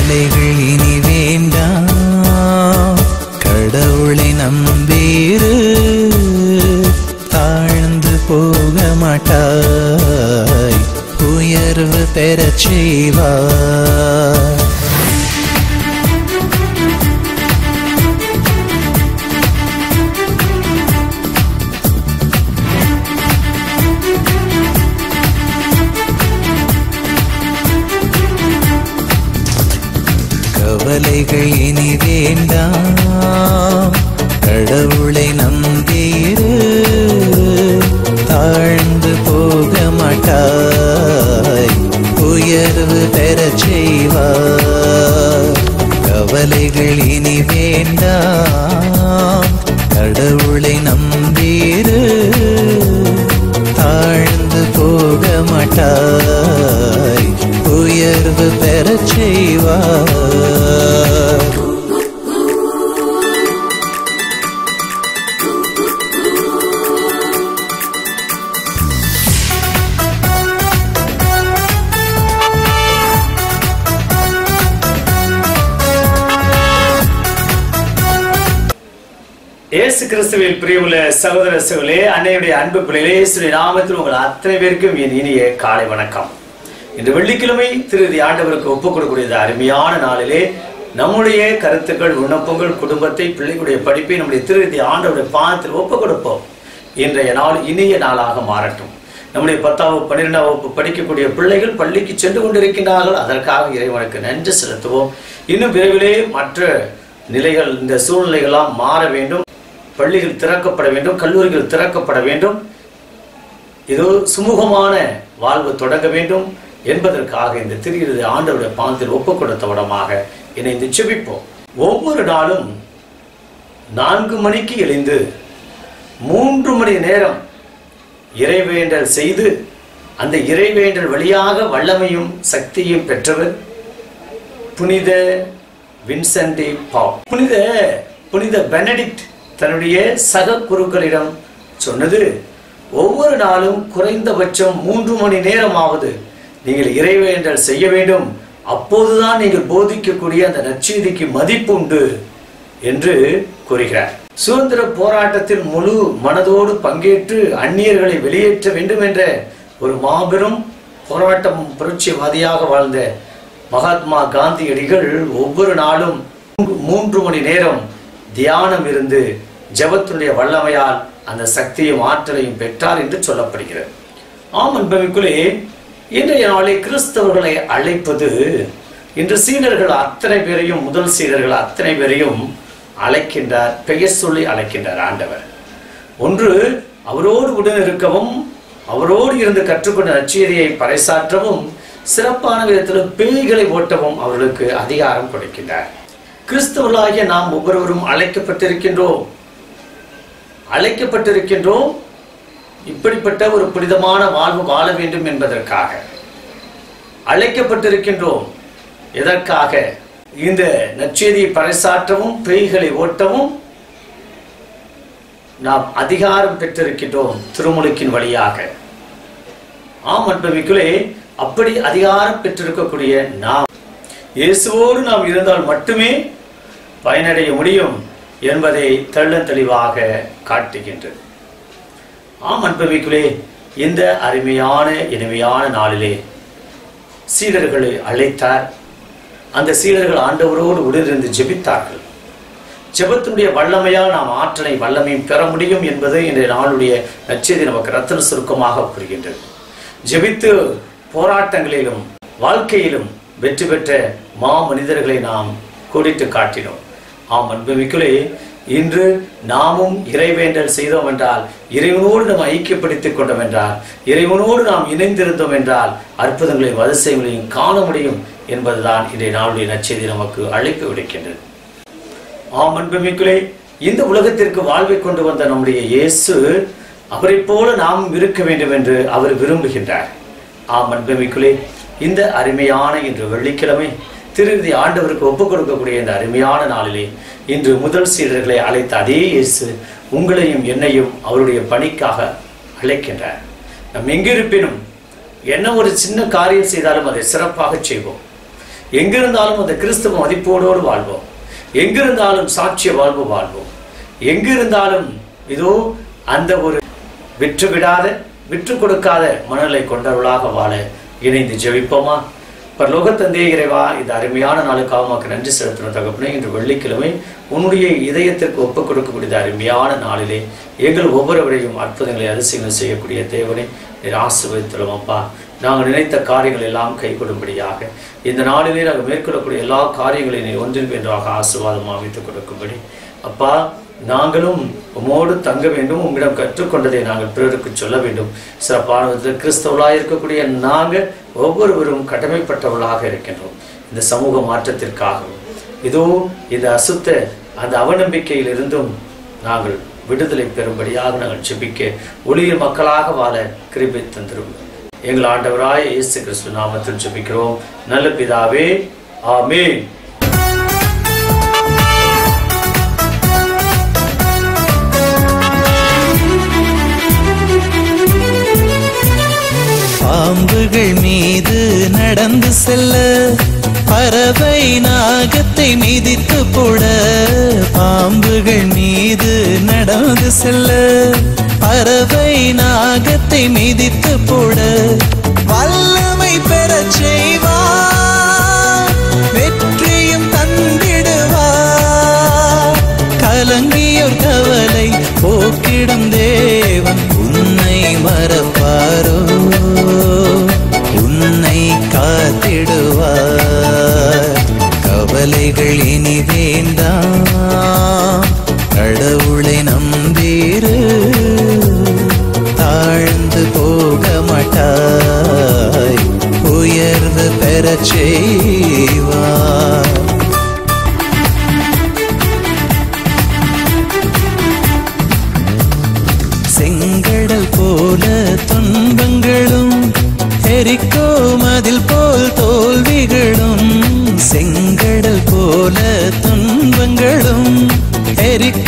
கவலைகள் இனி வேண்டாம் கடவுளை நம்பீரு தாழ்ந்து போக மாட்டாய் உயர்வு பெறச் செய்வார் கவலைகள் இனி வேண்டாம் கடவுளை நம்பீரு தாழ்ந்து போக மாட்டாய் உயர்வு பெறச் செய்வார் கவலைகள் இனி வேண்டாம் கடவுளை நம்பீரு தாழ்ந்து போக மாட்டாய் உயர்வு பெறச் செய்வார் இயேசு கிறிஸ்துவில் பிரியமுள்ள சகோதர சகோதரே அன்னையுடைய அன்பு பிள்ளைகளே இயேசுடைய நாமத்தில் உங்கள் அத்தனை பேருக்கும் என் இனிய காலை வணக்கம் இன்று வெள்ளிக்கிழமை திருதி ஆண்டவருக்கு ஒப்புக் கொடுக்கக்கூடிய இந்த அருமையான நாளிலே நம்முடைய கருத்துக்கள் விண்ணப்பங்கள் குடும்பத்தை பிள்ளைகளுடைய படிப்பை நம்முடைய திருதி ஆண்டவருடைய பாதத்தில் ஒப்புக் கொடுப்போம் இன்றைய நாள் இனிய நாளாக மாறட்டும் நம்முடைய பத்தாம் வகுப்பு பன்னிரெண்டாம் வகுப்பு படிக்கக்கூடிய பிள்ளைகள் பள்ளிக்கு சென்று கொண்டிருக்கின்றார்கள் அதற்காக இறைவனுக்கு நன்றி செலுத்துவோம் இன்னும் விரைவிலே மற்ற நிலைகள் இந்த சூழ்நிலைகளாம் மாற வேண்டும் பள்ளிகள் திறக்கப்பட வேண்டும் கல்லூரிகள் திறக்கப்பட வேண்டும் இது சுமூகமான வாழ்வு தொடங்க வேண்டும் என்பதற்காக இந்த திரு ஆண்டவருடைய பாதத்தில் ஒப்புக் கொடுத்த விடமாக இணைந்து செபிப்போம் ஒவ்வொரு நாளும் நான்கு மணிக்கு எழுந்து மூன்று மணி நேரம் இறைவேண்டல் செய்து அந்த இறைவேண்டல் வழியாக வல்லமையும் சக்தியும் பெற்றவர் புனித வின்சென்டி பாவ் புனித புனித பெனடிக்ட் தன்னுடைய சக குருக்களிடம் சொன்னது ஒவ்வொரு நாளும் குறைந்தபட்சம் மூன்று மணி நேரமாவது நீங்கள் இறைவேண்டல் செய்ய வேண்டும் அப்போதுதான் நீங்கள் போதிக்கக்கூடிய அந்த நற்செய்திக்கு மதிப்பு உண்டு என்று கூறுகிறார் சுதந்திர போராட்டத்தில் முழு மனதோடு பங்கேற்று அந்நியர்களை வெளியேற்ற வேண்டும் என்ற ஒரு மாபெரும் போராட்டம் புரட்சிவாதியாக வாழ்ந்த மகாத்மா காந்தியடிகள் ஒவ்வொரு நாளும் மூன்று- மூன்று மணி நேரம் தியானம் இருந்து ஜெபத்தினுடைய வல்லமையால் அந்த சக்தியும் ஆற்றலையும் பெற்றார் என்று சொல்லப்படுகிறது ஆம் அன்பமிக்குள்ளே இன்றைய நாளை கிறிஸ்தவர்களை அழைப்பது இன்று சீடர்கள் அத்தனை பேரையும் முதல் சீடர்கள் அத்தனை பேரையும் அழைக்கின்றார் பெயர் சொல்லி அழைக்கின்றார் ஆண்டவர் ஒன்று அவரோடு உடன் இருக்கவும் அவரோடு இருந்து கற்றுக்கொண்ட நற்செய்தியை பறைசாற்றவும் சிறப்பான விதத்தில் பேய்களை ஓட்டவும் அவர்களுக்கு அதிகாரம் கொடுக்கின்றார் கிறிஸ்தவர்களாகிய நாம் ஒவ்வொருவரும் அழைக்கப்பட்டிருக்கின்றோம் அழைக்கப்பட்டிருக்கின்றோம் இப்படிப்பட்ட ஒரு புனிதமான வாழ்வு வாழ வேண்டும் என்பதற்காக அழைக்கப்பட்டிருக்கின்றோம் எதற்காக இந்த நற்செய்தியை பறைசாற்றவும் பேய்களை ஓட்டவும் நாம் அதிகாரம் பெற்றிருக்கின்றோம் திருமுழுக்கின் வழியாக ஆம் அன்பமிக்குள்ளே அப்படி அதிகாரம் பெற்றிருக்கக்கூடிய நாம் இயேசுவோடு நாம் இருந்தால் மட்டுமே பயனடைய முடியும் என்பதை தெள்ளத் தெளிவாக காட்டுகின்றது ஆம் அன்பமிக்குள்ளே இந்த அருமையான இனிமையான நாளிலே சீடர்களை அழைத்தார் அந்த சீடர்கள் ஆண்டவரோடு உடனிருந்து ஜெபித்தார்கள் ஜெபத்தினுடைய வல்லமையால் நாம் ஆற்றலை வல்லமையும் பெற முடியும் என்பது இன்றைய நாளுடைய நச்செய்தி நமக்கு ரத்தன சுருக்கமாக புரிகின்றது ஜெபித்து போராட்டங்களிலும் வாழ்க்கையிலும் வெற்றி பெற்ற மா மனிதர்களை நாம் கோடிட்டு காட்டினோம் ஆம் அன்புமிக்குள்ளே இன்று நாமும் இறைவேண்டல் செய்தோம் என்றால் இறைவனோடு நாம் ஐக்கியப்படுத்திக் கொண்டோம் என்றால் இறைவனோடு நாம் இணைந்திருந்தோம் என்றால் அற்புதங்களையும் அதிசயங்களையும் காண முடியும் என்பதுதான் இன்றைய நாளுடைய நச்செய்தி நமக்கு அழைப்பு விடுக்கின்றது ஆம் அன்புமிக்குள்ளே இந்த உலகத்திற்கு வாழ்வை கொண்டு வந்த நம்முடைய இயேசு அவரைப் போல நாம் இருக்க வேண்டும் என்று அவர் விரும்புகின்றார் ஆம் அன்புமிக்குள்ளே இந்த அருமையான இன்று வெள்ளிக்கிழமை திருதி ஆண்டவருக்கு ஒப்புக் கொடுக்கக்கூடிய இந்த அருமையான நாளிலே இன்று முதல் சீடர்களை அழைத்த அதே இயேசு உங்களையும் என்னையும் அவருடைய பணிக்காக அழைக்கின்றார் நம் எங்கிருப்பினும் என்ன ஒரு சின்ன காரியம் செய்தாலும் அதை சிறப்பாக செய்வோம் எங்கிருந்தாலும் அந்த கிறிஸ்துவ மதிப்போடோடு வாழ்வோம் எங்கிருந்தாலும் சாட்சிய வாழ்வு வாழ்வோம் எங்கிருந்தாலும் இதோ அந்த ஒரு விற்று விடாத விற்று கொடுக்காத மனநிலை கொண்டவர்களாக வாழ இணைந்து ஜெபிப்போமா பரலோக தந்தையே இறைவா இந்த அருமையான நாளுக்காக உமக்கு நன்றி செலுத்தின தகப்பனே இன்று வெள்ளிக்கிழமை உன்னுடைய இதயத்திற்கு ஒப்புக் கொடுக்கக்கூடிய இந்த அருமையான நாளிலே எங்கள் ஒவ்வொருவரையும் அற்புதங்களை அதிசயங்கள் செய்யக்கூடிய தேவனை நீர் ஆசிர்வதித்துள்ளோம் அப்பா நாங்கள் நினைத்த காரியங்கள் எல்லாம் கைகொடும்படியாக இந்த நாளிலே நாங்கள் மேற்கொள்ளக்கூடிய எல்லா காரியங்களையும் நீர் ஒன்றில் வென்றாக ஆசீர்வாதம் அமைத்துக் கொடுக்கும்படி அப்பா நாங்களும் உமோடு தங்க வேண்டும் உம்மிடம் கற்றுக்கொண்டதை நாங்கள் பிறருக்கு சொல்ல வேண்டும் சிறப்பான விதத்தில் கிறிஸ்தவர்களாக இருக்கக்கூடிய நாங்கள் ஒவ்வொருவரும் கடமைப்பட்டவர்களாக இருக்கின்றோம் இந்த சமூக மாற்றத்திற்காகவும் இதோ இந்த அசுத்த அந்த அவநம்பிக்கையில் இருந்தும் நாங்கள் விடுதலை பெறும்படியாக நாங்கள் ஜெபிக்க ஒளியில் மக்களாக வாழ கிருபை தந்திரும் எங்கள் ஆண்டவராய இயேசு கிறிஸ்து நாமத்தில் ஜெபிக்கிறோம் நல்ல பிதாவே ஆமென் பாம்புகள் மீது நடந்து செல்ல பறவை நாகத்தை மிதித்து போட பாம்புகள் மீது நடந்து செல்ல பறவை நாகத்தை மிதித்து போட வல்லமை பெறச் செய்வார் வெற்றியும் தந்திடுவார் கலங்கியோர் கவலை போக்கிடும் தேவன் உன்னை மறப்பாரோ உன்னை காத்திடுவார் கவலைகள் இனி வேண்டாம் கடவுளை நம்பீரு தாழ்ந்து போக மாட்டாய் உயர்வு பெறச் செய்வார் செங்கடல் போல துன்பங்களும் எரிக்கோ மதில் போல் தோல்விகளும் செங்கடல் போல துன்பங்களும் எரிக்கோ